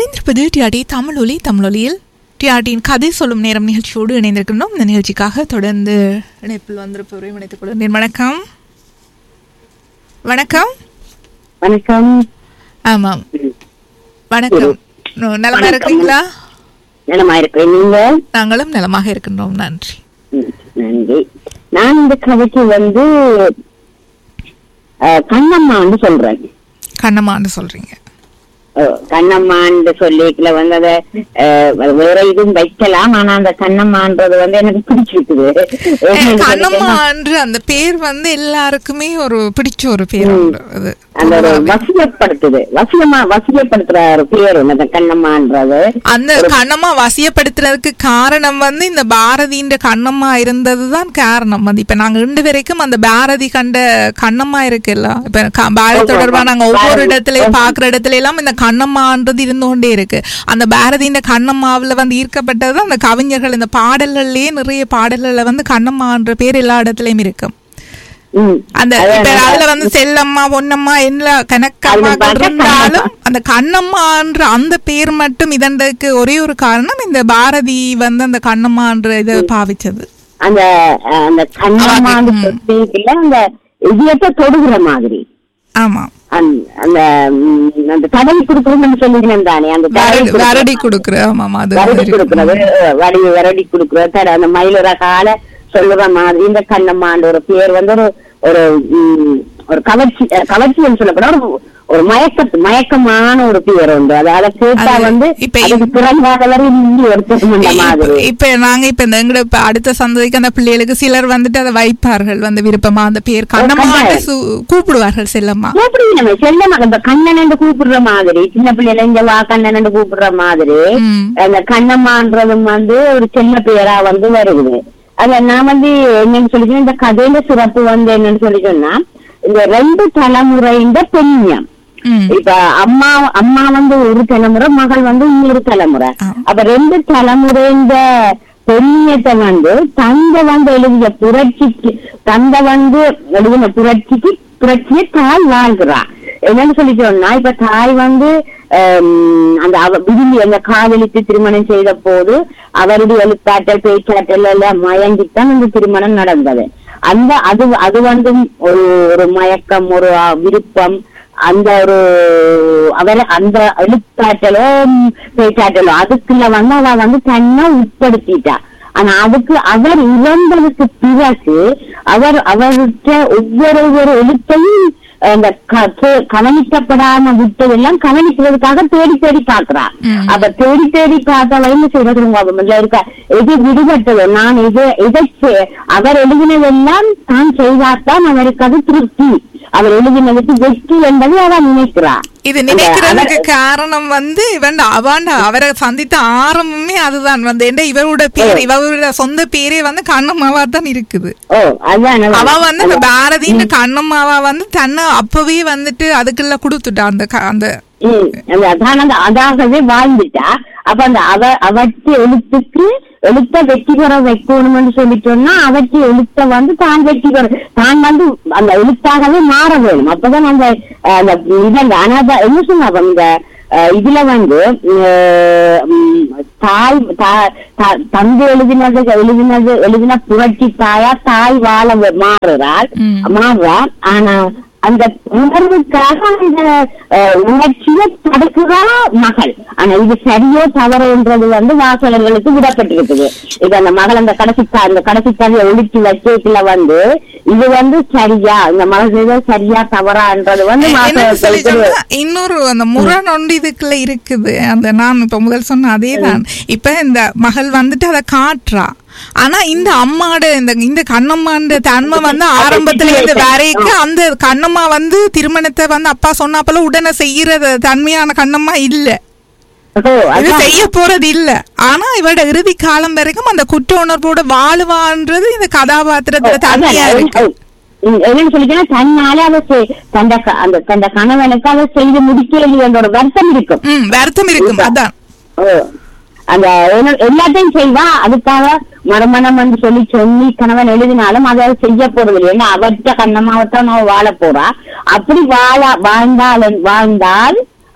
இணைந்திருப்பது டிஆர்டி தமிழொலி தமிழொலியில் டிஆர்டியின் கதை சொல்லும் நேரம் நிகழ்ச்சியோடு இணைந்திருக்கின்றோம் இந்த நிகழ்ச்சிக்காக தொடர்ந்து இணைப்பில் வந்திருப்பவரையும் இணைத்துக் கொள்கிறேன் வணக்கம் வணக்கம் வணக்கம் ஆமாம் வணக்கம் நோ, நலமா இருக்கிறீங்களா நலமா இருக்கிறேன் நீங்க நாங்களும் நலமாக இருக்கின்றோம் நன்றி ம், நன்றி நான் இந்த கதைக்கு வந்து அஹ், கண்ணம்மான்னு சொல்றேன் கண்ணம்மான்னு சொல்றீங்க அஹ், கண்ணம்மான்னு சொல்லிக்கல வந்து அத அஹ், வேற இதுவும் வைக்கலாம் ஆனா அந்த கண்ணம்மான்றது வந்து எனக்கு பிடிச்சிருக்குது ஏய், கண்ணம்மா என்று அந்த பேர் வந்து எல்லாருக்குமே ஒரு பிடிச்ச ஒரு பேர் உண்டு. அது அந்த ஒரு வசியப்படுத்துது வசியமா வசியப்படுத்துற ஒரு பேர் ஒண்ணு அந்த கண்ணம்மான்றது அந்த கண்ணம்மா வசியப்படுத்துறதுக்கு காரணம் வந்து இந்த பாரதின்ற கண்ணம்மா இருந்ததுதான் காரணம் அது இப்ப நாங்க ரெண்டு வரைக்கும் அந்த பாரதி கண்ட கண்ணம்மா இருக்குல்ல இப்ப க- பாரதி தொடர்பா நாங்க ஒவ்வொரு இடத்துலயும் பாக்குற இடத்துல எல்லாம் இந்த கண்ணம்மான்றது இருந்து கொண்டே இருக்கு அந்த பாரதின்ற கண்ணம்மாவுல வந்து ஈர்க்கப்பட்டது அந்த கவிஞர்கள் இந்த பாடல்கள்லயே நிறைய பாடல்கள்ல வந்து கண்ணம்மான்ற பேர் எல்லா இடத்துலயும் இருக்கும் ம். அந்த அதான் இப்ப நான் அதுல வந்து செல்லம்மா பொன்னம்மா எல்லா கணக்கம்மாக்கள் அதுல பார்த்தா இருந்தாலும் அந்த கண்ணம்மான்ற அந்த பேர் மட்டும் இதன்றதுக்கு ஒரே ஒரு காரணம் இந்த பாரதி வந்து அந்த கண்ணம்மான்ற இதை பாவிச்சது அந்த அஹ், அந்த கண்ணம்மான்னு ம். சொல்லிக்கல அந்த இதயத்தை தொடுகிற மாதிரி ஆமா அந்த அந்த ம், அந்த தடவி கொடுக்கணும்னு சொல்லிக்கிறேன் தானே அந்த தடவி வரடி- கொடுக்கறது. வரடி கொடுக்குற ஆமாமா அது வரடி இருக்கு. கொடுக்கறது வடி வரடி கொடுக்கறது தட அந்த மயிலுற கால சொல்லுற மாதிரி இந்த கண்ணம்மான்ற ஒரு பேர் வந்து ஒரு ஒரு ம், ஒரு கவர்ச்சி அஹ், கவர்ச்சின்னு சொல்லப்பட ஒரு ஒரு மயக்க மயக்கமான ஒரு பேர் உண்டு அதால கேட்டா அது வந்து இப்ப அதுக்கு பிறந்தாதவர் இன்னி ஒருத்தர் அந்த இப்ப- மாதிரி இப்ப நாங்க இப்ப இந்த எங்கட இப்ப அடுத்த சந்ததிக்கு அந்த பிள்ளைகளுக்கு சிலர் வந்துட்டு அதை வைப்பார்கள் வந்து விருப்பமா அந்த பேர் கண்ணம்மா கூப்பிடுவார்கள் செல்லம்மா எப்படி நம்ம செல்ல அந்த கண்ணன் கூப்பிடுற மாதிரி சின்ன பிள்ளைல இங்க வா கண்ணன் கூப்பிடுற மாதிரி ம். அந்த கண்ணம்மான்றதும் வந்து ஒரு சின்ன பேரா வந்து வருது அத நான் வந்து என்னன்னு சொல்லிக்கணும் இந்த கதையில சிறப்பு வந்து என்னன்னு சொல்லி சொன்னா இந்த ரெண்டு தலைமுறைஇந்த பெண்ணியம் ம். இப்ப அம்மா அம்மா வந்து ஒரு தலைமுறை மகள் வந்து இன்னொரு தலைமுறை ஆ. அப்ப ரெண்டு தலைமுறைந்த பெண்ணியத்தை வந்து தந்தை வந்து எழுதிய புரட்சிக்கு தந்தை வந்து எழுதின புரட்சிக்கு புரட்சியை தாய் வாழ்கிறா என்னன்னு சொல்லி சொன்னா இப்ப தாய் வந்து ஹம், அந்த அவ விரும்பி அந்த காதலித்து திருமணம் செய்த போது அவருடைய எழுத்தாற்றல் பேச்சாற்றல் எல்லாம் மயங்கித்தான் அந்த திருமணம் நடந்தது அந்த அது அது வந்து ஒரு ஒரு மயக்கம் ஒரு அ, விருப்பம் அந்த ஒரு அவரை அந்த எழுத்தாற்றலோ ம், பேச்சாற்றலோ அதுக்குள்ள வந்து அவ வந்து தன்னை உட்படுத்திட்டா ஆனா அதுக்கு அவர் இறந்ததுக்கு பிறகு அவர் அவர்கிட்ட ஒவ்வொரு ஒரு எழுத்தையும் அந்த க- கே- கவனிக்கப்படாம விட்டதெல்லாம் கவனிக்கிறதுக்காக தேடி தேடி பாக்குறா ம். அப்ப தேடி தேடி பார்த்தா வயசு செய்யறது இருக்க எது விடுபட்டது நான் இது இதை செ- அவர் எழுதினதெல்லாம் தான் செய்தால்தான் அவருக்கு அது திருப்தி அவர் எழுதினதுக்கு வெற்றி என்பதை அவன் நினைக்கிறார் இது அந்த நினைக்கிறதுக்கு அவர்- காரணம் வந்து இவன் அவாண்ட அவரை சந்தித்த ஆரம்பமே அதுதான் வந்து என்ன இவரோட பேர் இவரோட சொந்த பேரே வந்து கண்ணம்மாவா தான் இருக்குது ஓ அதான் அவ அதான். வந்து இந்த பாரதின்ற கண்ணம்மாவா வந்து தன்னை அப்பவே வந்துட்டு அதுக்குள்ள கொடுத்துட்டா அந்த க- அந்த ம், அந்த அதான் அந்த அதாகவே வாழ்ந்துட்டா அப்ப அந்த அவ அவற்றை எழுத்துக்கு எழுத்த வெற்றி பெற வைக்கணும்னு சொல்லி சொன்னா அவற்றை எழுத்த வந்து தான் வெற்றி பெற தான் வந்து அந்த எழுத்தாகவே மாற வேணும் அப்பதான் அந்த அஹ், அந்த இதன் அனாத என்ன சொன்னாங்க இந்த அஹ், இதுல வந்து அஹ், ம், தாய் தா- தா- தந்தை எழுதினது எழுதினது எழுதின புரட்சி தாயா தாய் வாழ வே- மாறுறாள் ம். மாறுறா ஆனா அந்த உணர்வுக்காக அந்த அஹ், உணர்ச்சியை தடுக்கிறா மகள் ஆனா இது சரியோ தவறுன்றது வந்து வாசகர்களுக்கு விடப்பட்டிருக்குது இப்ப அந்த மகள் அந்த கடைசி க- அந்த கடைசி கதையை ஒழிச்சு வச்சேக்குள்ள வந்து இது வந்து சரியா இந்த மகள் செய்தது சரியா தவறான்றது வந்து என்னன்னு சொல்லி வாசகர்களுக்கு சொன்னா இன்னொரு அந்த முரண் ஒன்று இதுக்குள்ள இருக்குது அந்த நான் இப்ப முதல் சொன்ன அதேதான் இப்ப இந்த மகள் வந்துட்டு அதை காட்டுறா ஆனா இந்த அம்மாட இந்த இந்த கண்ணம்மான்ற தன்மை வந்து ஆரம்பத்துல இருந்து வரைக்கும் அந்த கண்ணம்மா வந்து திருமணத்தை வந்து அப்பா சொன்னாப்பல உடனே செய்யற தன்மையான கண்ணம்மா இல்ல ஓ, இது அதான். செய்ய போறது இல்ல ஆனா இவட இறுதி காலம் வரைக்கும் அந்த குற்ற உணர்வோட வாழுவான்றது இந்த கதாபாத்திரத்துல தன்மையா அதான், இருக்கு உம், என்னன்னு சொல்லிட்டா தன்னால அவ செய்- தந்த க- அந்த தந்த கணவனுக்கு அவ செய்து முடிக்கலையோட வருத்தம் இருக்கும் ம் வருத்தம் இருக்கும் அதான் ஓ, அந்த என்ன- எல்லாத்தையும் செய்வா அதுக்காக மறுமணம் என்று சொல்லி சொல்லி கணவன் எழுதினாலும் அதை அவ செய்ய போறது இல்லை ஏன்னா அவர்கிட்ட கண்ணமாவத்தான் அவ வாழ போறா அப்படி வாழ வாழ்ந்தால் வாழ்ந்தால்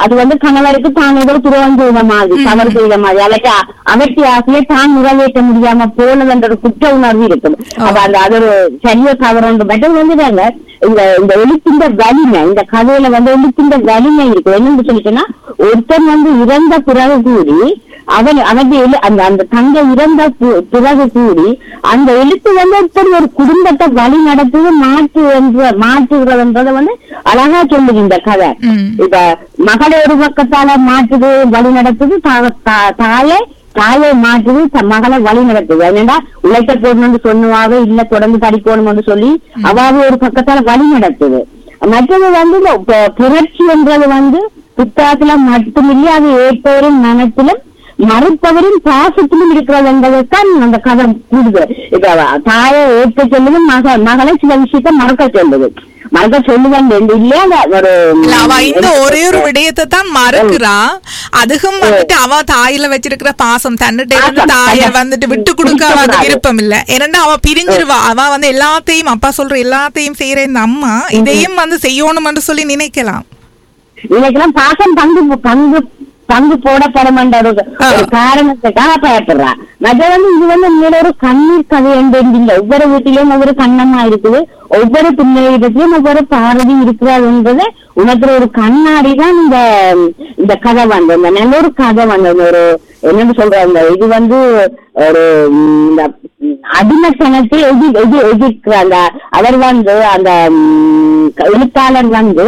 அது வந்து கணவருக்கு தான் ஏதோ துரோகம் செய்த மாதிரி தவறு செய்த மாதிரி அவற்றை அவற்றை ஆசையை தான் நிறைவேற்ற முடியாம போனதுன்ற ஒரு குற்ற உணர்வு இருக்கும் அப்ப அந்த அது ஒரு சரிய தவறு மட்டும் வந்து நாங்க இந்த இந்த எழுத்தின்ற வலிமை இந்த கதையில வந்து எழுத்தின்ற வலிமை இருக்கு என்னன்னு சொல்லிட்டுன்னா ஒருத்தன் வந்து இறந்த பிறகு கூடி அவன் அவன் எழு அந்த அந்த தங்கை இறந்த பு- பிறகு கூடி அந்த எழுத்து வந்து ஒருத்தர் ஒரு குடும்பத்தை வழி நடத்துது மாற்று என்ற மாற்றுகிறதுன்றத வந்து அழகா சொல்லுது இந்த கதை ம். இப்ப மகளை ஒரு பக்கத்தால மாற்றுது வழி நடத்துது தா- தா- தாயை தாயை மாற்றுது த- மகளை வழி நடத்துது என்னடா உழைக்க போடணும்னு சொன்னுவாக இல்ல தொடர்ந்து படிக்கணும்னு சொல்லி அவாவது ஒரு பக்கத்தால வழி நடத்துது மற்றது வந்து இந்த பு- புரட்சி என்றது வந்து புத்தகத்துல மட்டுமில்லை அது ஏற்பவரின் மனத்திலும் மறுப்பவரின் பாசத்திலும் இருக்கிறது என்பதைத்தான் அந்த கதை கூடுது இப்ப அவ தாயை ஏற்க சொல்லுது மக மகளை சில விஷயத்த மறக்க சொல்லுது மறக்க சொல்லுவேன் இல்லையா அந்த ஒரு இல்ல, அவ இந்த ஒரே ஒரு விடயத்தை தான் மறக்கிறா அதுக்கும் வந்துட்டு அவ தாயில வச்சிருக்கிற பாசம் தன்னிட்ட இருந்து பாசம், தாய அதான். வந்துட்டு விட்டு கொடுக்க அவளுக்கு விட்டுக்கூடாது. விருப்பம் இல்ல ஏன்னா அவ பிரிஞ்சிருவா அவ வந்து எல்லாத்தையும் அப்பா சொல்ற எல்லாத்தையும் செய்யற இந்த அம்மா இதையும் வந்து செய்யணும்னு சொல்லி நினைக்கலாம் இன்னைக்கெல்லாம் பாசம் பங்கு பங்கு பங்கு போடப்படும் என்ற ஒரு ஆ. ஒரு காரணத்துக்காக பயப்படுறா மற்ற வந்து இது வந்து உண்மையில ஒரு கண்ணீர் கதை என்று இல்லை ஒவ்வொரு வீட்டிலும் ஒவ்வொரு கண்ணமா இருக்குது ஒவ்வொரு பிள்ளையிடத்திலும் ஒவ்வொரு பாரதி இருக்கிறதுன்றது உனக்கு ஒரு கண்ணாடி தான் இந்த இந்த கதை வந்து இந்த நல்ல ஒரு கதை வந்து இந்த ஒரு என்னன்னு சொல்ற இந்த இது வந்து ஒரு ம், இந்த அடிமைத்தனத்தை எதி எதி எதிர்க்கிற அந்த அவர் வந்து அந்த ம், எழுத்தாளர் வந்து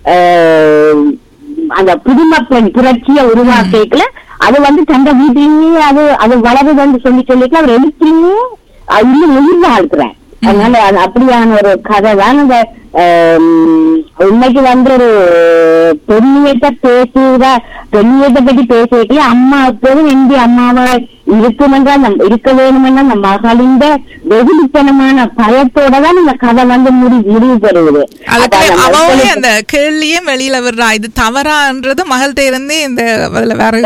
ஆஹ், அந்த புதுமை பெண் புரட்சியை உருவாக்கிக்கல அது வந்து தந்த வீட்டிலேயே அது அது வளருதுன்னு சொல்லி சொல்லிட்டு அவர் எழுத்துலயே அது இன்னும் உயிர் வாழ்க்கிறார் அதனால அது அப்படியான ஒரு கதை தான் அந்த ஆம், இன்னைக்கு வந்து ஒரு பெண்ணியத்தை பேசுகிற பெண்ணியத்தை பற்றி பேசிட்டு அம்மா எப்போதும் இந்திய அம்மாவை இருக்குமென்றா நம் இருக்க வேணுமென்னா அந்த மகளின் வெகுளித்தனமான பயத்தோட தான் இந்த கதை வந்து முடி முடிவு பெறுவது அதுக்கு அப்ப அந்த அவளே மக்களுக்கு- அந்த கேள்வியே வெளியில விடுறா இது தவறான்றது மகள்கிட்ட இருந்தே இந்த அதுல வேற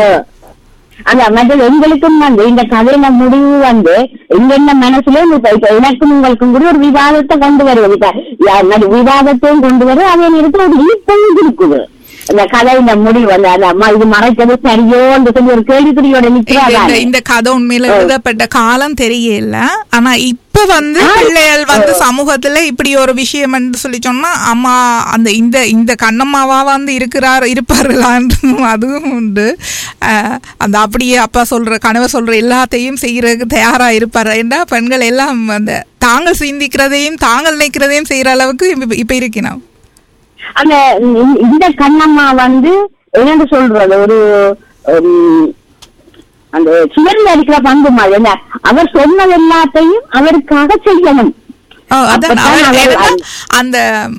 அந்த மற்றது எங்களுக்கும் வந்து இந்த கதையில முடிவு வந்து எங்கென்ன மனசுல இப்ப இப்ப எனக்கும் உங்களுக்கும் கூட ஒரு விவாதத்தை கொண்டு வருவது இப்ப யா- மறு விவாதத்தையும் கொண்டு வரும் அதே நேரத்தில் ஒரு ஈர்ப்பையும் இருக்குது இந்த கதை இந்த முடிவு அந்த அந்த அம்மா இது மறைச்சது சரியோ என்று சொல்லி ஒரு கேள்விக்குறியோட இந்த- நிக்கிறாங்க இந்த- இந்த கதை உண்மையில எழுதப்பட்ட காலம் தெரியல ஆனா இப்ப வந்து பிள்ளைகள் வந்து சமூகத்துல இப்படி ஒரு விஷயம் சொல்லி சொன்னா அம்மா அந்த இந்த இந்த கண்ணம்மாவா வந்து இருக்கிறார் இருப்பார்களான்னு அதுவும் உண்டு அஹ், அந்த அப்படியே அப்பா சொல்ற கனவை சொல்ற எல்லாத்தையும் செய்யறதுக்கு தயாரா இருப்பார் ஏன்னா பெண்கள் எல்லாம் அந்த தாங்கள் சிந்திக்கிறதையும் தாங்கள் நினைக்கிறதையும் செய்யற அளவுக்கு இப்ப- இப்ப இருக்கணும் அந்த இந்த- இந்த கண்ணம்மா வந்து என்னன்னு சொல்றது ஒரு உம், அந்த சுவர்ல இருக்கிற பங்கு மாதிரி என்ன அவர் சொன்னது எல்லாத்தையும் அவருக்காக செய்யணும் ஓ, அதான் அப்பதான் அவர் அவர் என்னன்னா, அந்த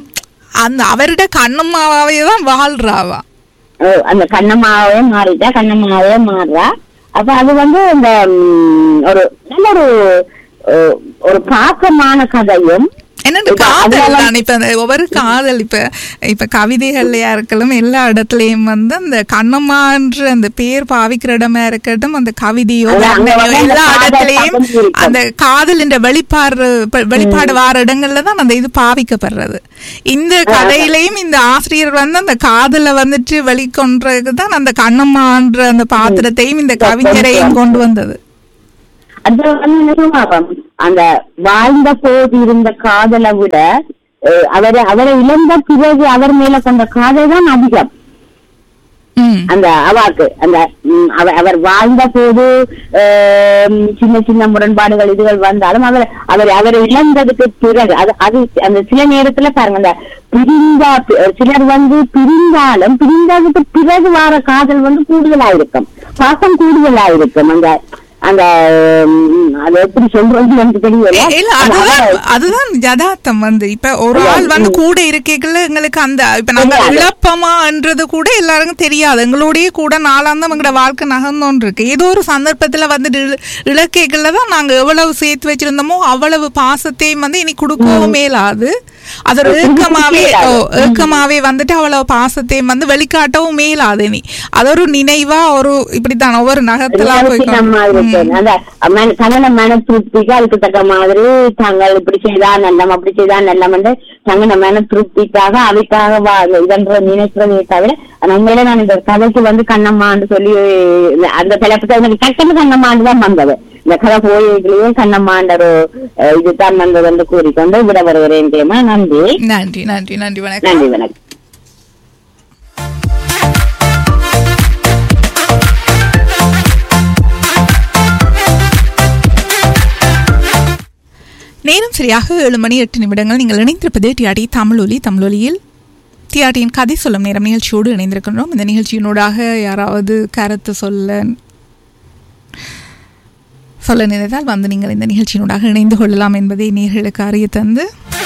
அந்த அவருடைய கண்ணம்மாவே தான் வாழ்றாவா அஹ் அந்த கண்ணம்மாவே மாறிட்டா கண்ணம்மாவே மாறுறா அப்ப அது வந்து இந்த உம், ஒரு நல்ல ஒரு அஹ், ஒரு பாக்கமான கதையும் என்னன்னு இப்ப காதல் அதுல தான் இப்ப அந்த ஒவ்வொரு காதல் இப்ப இப்ப கவிதைகள்லயா இருக்கலாம் எல்லா இடத்துலயும் வந்து அந்த கண்ணம்மான்ற அந்த பேர் பாவிக்கிற இடமா இருக்கட்டும் அந்த கவிதையோ அது அங்க வர்ணனையோ வந்து அந்த எல்லா காதல் இடத்துலயும் பக்கம் இருக்கும். அந்த காதலின்ற வெளிப்பாடு ப- வெளிப்பாடு வார இடங்கள்ல தான் அந்த இது பாவிக்கப்படுறது இந்த கதையிலையும் இந்த ஆசிரியர் வந்து அந்த காதலை வந்துட்டு வெளிக்கொன்றதுக்கு தான் அந்த கண்ணம்மான்ற அந்த பாத்திரத்தையும் இந்த கவிஞரையும் கொண்டு வந்தது அது வந்து என்ன சொல்லுவாங்க, அந்த வாழ்ந்த போது இருந்த காதலை விட அஹ், அவரை அவரை இழந்த பிறகு அவர் மேல கொண்ட காதல் தான் அதிகம் ம் அந்த அவாக்கு அந்த ம், அவ- அவர் வாழ்ந்த போது ஆம், சின்ன சின்ன முரண்பாடுகள் இதுகள் வந்தாலும் அவர் அவர் அவரை இழந்ததுக்கு பிறகு அது அது அந்த சில நேரத்துல பாருங்க அந்த பிரிந்தா பி- சிலர் வந்து பிரிந்தாலும் பிரிந்ததுக்கு பிறகு வர காதல் வந்து கூடுதலா இருக்கும் பாசம் கூடுதலா இருக்கும் அந்த அந்த ம், அது எப்படி சொல்றது எனக்கு தெரியல ஏ- இல்ல ஆனா அதுதான் அவர் அதுதான் யதார்த்தம் வந்து இப்ப ஒரு ஆள் வந்து கூட இருக்கைகள்ல எங்களுக்கு அந்த இப்ப நம்ம தெரியாது. இழப்பமான்றது கூட எல்லாருக்கும் தெரியாது எங்களோடய கூட நாளாந்தம் எங்களோட வாழ்க்கை நகர்ந்தோன்னு இருக்கு ஏதோ ஒரு சந்தர்ப்பத்துல வந்து இழ- இலக்கைகள்ல தான் நாங்க எவ்வளவு சேர்த்து வச்சிருந்தோமோ அவ்வளவு பாசத்தையும் வந்து இனி கொடுக்கவும் மேலாது அது ஒரு ஏக்கமாவே ஓ, ஏக்கமாவே வந்துட்டு அவ்வளவு பாசத்தையும் வந்து வெளிக்காட்டவும் மேலாது நீ அது ஒரு நினைவா ஒரு இப்படித்தான் ஒவ்வொரு நகத்தெல்லாம் போய் நம்ம இருக்கு அந்த மன- தங்கன மன திருப்திக்கு அதுக்கு தக்க மாதிரி தாங்கள் இப்படி செய்தா நல்லம் அப்படி செய்தா நல்லம் என்று தங்கன மன திருப்திக்காக அவைக்காக வா- இதன்ற நினைக்கிறதே தவிர ஆனா உண்மையில நான் இந்த கதைக்கு வந்து கண்ணம்மான்னு சொல்லி அந்த தலைப்புக்கு எனக்கு டக்குனு கண்ணம்மான்னு தான் வந்தது இந்த கதை போயிலேயே கண்ணம்மான்ற ஒரு அஹ், இதுதான் வந்தது என்று கூறிக்கொண்டு விட வருகிறேன் கேமா நன்றி நன்றி நன்றி நன்றி வணக்கம் நன்றி வணக்கம் நேரம் சரியாக ஏழு மணி எட்டு நிமிடங்கள் நீங்கள் இணைந்திருப்பது டிஆடி தமிழொலி தமிழொலியில் டிஆடியின் கதை சொல்லும் நேரம் நிகழ்ச்சியோடு இணைந்திருக்கின்றோம் இந்த நிகழ்ச்சியினூடாக யாராவது கருத்து சொல்ல சொல்ல நினைத்தால் வந்து நீங்கள் இந்த நிகழ்ச்சியினூடாக இணைந்து கொள்ளலாம் என்பதை நேர்களுக்கு அறிய தந்து